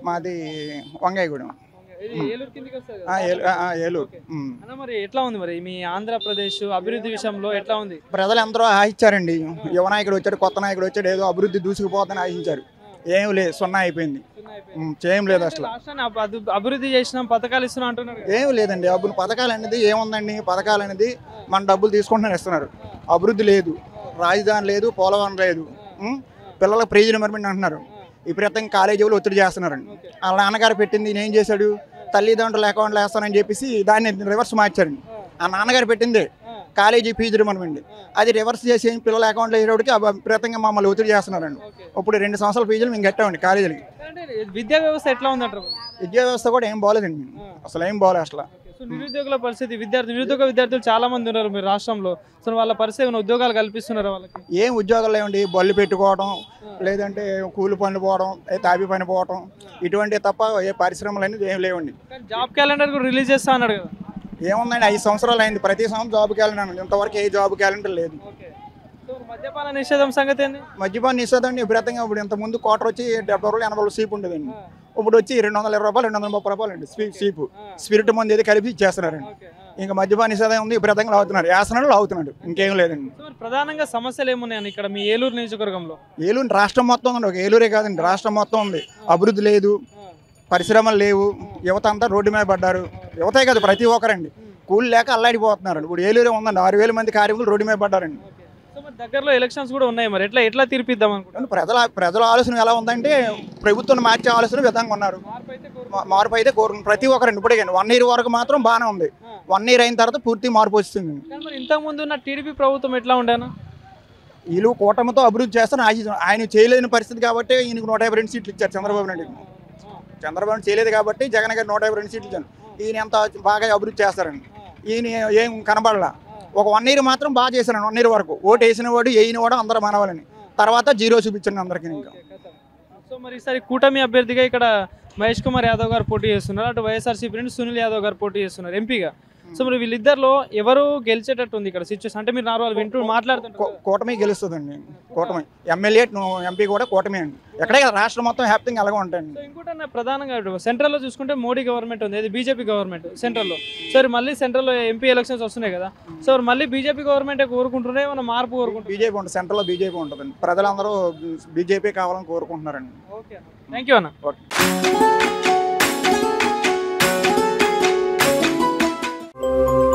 మాది వంగాయగూడెం ఇది ఏలూరు కిందకి వస్తుంది ఆ, ఏలు- ఆ, ఆ, ఏలూరు ఉమ్. అన్న మరి ఎట్లా ఉంది మరి మీ ఆంధ్రప్రదేశ్ అభివృద్ధి విషయంలో ఎట్లా ఉంది ప్రజలు ఎందరో ఆహించారండి యువ నాయకుడు వచ్చాడు కొత్త నాయకుడు వచ్చాడు ఏదో అభివృద్ధి దూసుకుపోతుందని ఆహించారు ఏం లేదు సున్నా అయిపోయింది ఉమ్, చేయం లేదు అసలు రాష్ట్రాన్ని అబ్- అదు- అభివృద్ధి చేసినాం పథకాలు ఇస్తున్నాం అంటున్నారు కదా. ఏం లేదండి అప్పుడు పథకాలు అనేది ఏముందండి పథకాలు అనేది మన డబ్బులు తీసుకుంటున్నారు ఇస్తున్నారు అభివృద్ధి లేదు రాజధాని లేదు పోలవరం లేదు ఉమ్, పిల్లలకు ప్రయోజనం మరిమిండి అంటున్నారు విపరీతంగా కాలేజీలు ఒత్తిడి చేస్తున్నారండి వాళ్ళ నాన్నగారు పెట్టింది ఈయన ఏం చేశాడు తల్లిదండ్రులు అకౌంట్లు వేస్తానని చెప్పేసి దాన్ని రివర్స్ మార్చారండి ఆ నాన్నగారు పెట్టింది కాలేజీ ఫీజు రిమర్మండి అది రివర్స్ చేసి పిల్లల అకౌంట్లో వేసేటికి విపరీతంగా మమ్మల్ని ఒత్తిడి చేస్తున్నారండి ఇప్పుడు రెండు సంవత్సరాల ఫీజులు మేము కట్టామండి కాలేజీలకి అంటే విద్యా వ్యవస్థ ఎట్లా ఉందంటారు విద్యా వ్యవస్థ కూడా ఏం బాగోలేదండి అసలు ఏం బాగోలేదు అసలు సో నిరుద్యోగుల పరిస్థితి విద్యార్థి నిరుద్యోగ విద్యార్థులు చాలా మంది ఉన్నారు మీ రాష్ట్రంలో సో వాళ్ళ పరిస్థితి ఏమైనా ఉద్యోగాలు కల్పిస్తున్నారు వాళ్ళకి ఏం ఉద్యోగాలు లేవండి బళ్ళు పెట్టుకోవడం లేదంటే కూలి పనులు పోవడం ఏ తాపి పని పోవడం ఇటువంటి తప్ప ఏ పరిశ్రమలు అనేది ఏం లేవండి కానీ జాబ్ క్యాలెండర్ కూడా రిలీజ్ చేస్తా అన్నాడు కదా ఏముందండి ఐదు సంవత్సరాలు అయింది ప్రతి సంవత్సరం జాబ్ క్యాలెండర్ ఇంతవరకు ఏ జాబ్ క్యాలెండర్ లేదు ఓకే సో మద్యపాన నిషేధం సంగతి ఏంది మద్యపాన నిషేధండి విపరీతంగా ఇప్పుడు ఇంత ముందు క్వార్టర్ వచ్చి డెబ్బై రూపాయలు ఎనభై రూపాయలు సీప్ ఉండేదండి ఇప్పుడు వచ్చి రెండు వందల ఇరవై రూపాయలు రెండు వందల ముప్పై రూపాయలు అండి స్వీ సీపు స్పిరిట్ మంది ఏది కలిపి ఇచ్చేస్తున్నారండి ఓకే ఇంకా మద్యపాన నిషేధం ఉంది విపరీతంగా లాగుతున్నారు వేస్తున్నాడు లాగుతున్నాడు ఇంకేం లేదండి సో మరి ప్రధానంగా సమస్యలు ఏమున్నాయని ఇక్కడ మీ ఏలూరు నియోజకవర్గంలో ఏలూరు రాష్ట్రం మొత్తం ఉంది ఒక ఏలూరే కాదండి రాష్ట్రం మొత్తం ఉంది అభివృద్ధి లేదు పరిశ్రమలు లేవు యువత అంతా రోడ్డు మీద పడ్డారు యువతే కదా ప్రతి ఒక్కరండి కూలి లేక అల్లాడిపోతున్నారు ఇప్పుడు ఏలూరే ఉందండి ఆరు వేల మంది కార్మికులు రోడ్డు మీద పడ్డారండి సో మరి దగ్గరలో ఎలక్షన్స్ కూడా ఉన్నాయి మరి ఎట్లా ఎట్లా తీర్పిద్దాం అనుకుంటున్నారు కానీ ప్రజల ప్రజల ఆలోచన ఎలా ఉందంటే ప్రభుత్వం మార్చే ఆలోచన విధంగా ఉన్నారు మార్పు అయితే కోరు- మా- మార్పు అయితే కోరుకున్నారు ప్రతి ఒక్కరండి ఇప్పుడే వన్ ఇయర్ వరకు మాత్రం బాగానే ఉంది వన్ ఇయర్ అయిన తర్వాత పూర్తి మార్పు వస్తుంది కానీ మరి ఇంతకు ముందు ఉన్న టీడీపీ ప్రభుత్వం ఎట్లా ఉండేనా వీళ్ళు కూటమితో అభివృద్ధి చేస్తారని ఆశించారు ఆయన చేయలేని పరిస్థితి కాబట్టి ఈయనకు నూట యాభై రెండు సీట్లు ఇచ్చారు చంద్రబాబు నాయుడు చంద్రబాబు నాయుడు చేయలేదు కాబట్టి జగన్ గారు నూట యాభై రెండు సీట్లు ఇచ్చారు ఈయన ఎంత బాగా అభివృద్ధి చేస్తారండి ఈయన ఏం కనబడలా ఒక వన్ ఇయర్ మాత్రం బాగా చేశారండి వన్ ఇయర్ వరకు ఓటు వేసిన వాడు వేయని వాడు అందరూ మనవాలని తర్వాత జీరో చూపించండి అందరికీ ఇంకా సో మరి ఈసారి కూటమి అభ్యర్థిగా ఇక్కడ మహేష్ కుమార్ యాదవ్ గారు పోటీ చేస్తున్నారు అటు వైఎస్ఆర్సీపీ నుండి సునీల్ యాదవ్ గారు పోటీ చేస్తున్నారు ఎంపీగా సో మరి వీళ్ళిద్దరిలో ఎవరు గెలిచేటట్టు ఉంది ఇక్కడ సిచ్యువేషన్ అంటే మీరు నార్మల్ వింటూ మాట్లాడుతుంటారు కూ- కూటమి గెలుస్తుందండి కూటమి ఎమ్మెల్యే ఎంపీ కూడా కూటమి అండి ఎక్కడే కదా రాష్ట్రం మొత్తం హ్యాపీగా అలాగే ఉంటాయండి సో ఇంకోటి ప్రధానంగా సెంట్రల్లో చూసుకుంటే మోడీ గవర్నమెంట్ ఉంది ఇది బీజేపీ గవర్నమెంట్ సెంట్రల్లో సరే మళ్ళీ సెంట్రల్లో ఎంపీ ఎలక్షన్స్ వస్తున్నాయి కదా సో మళ్ళీ బీజేపీ గవర్నమెంట్ కోరుకుంటున్నారే ఏమైనా మార్పు కోరుకుంటున్నారు బీజేపీ ఉంటుంది సెంట్రల్లో బీజేపీ ఉంటుందండి ప్రజలందరూ బీజేపీ కావాలని కోరుకుంటున్నారండి ఓకే థ్యాంక్ యూ అన్న ఓకే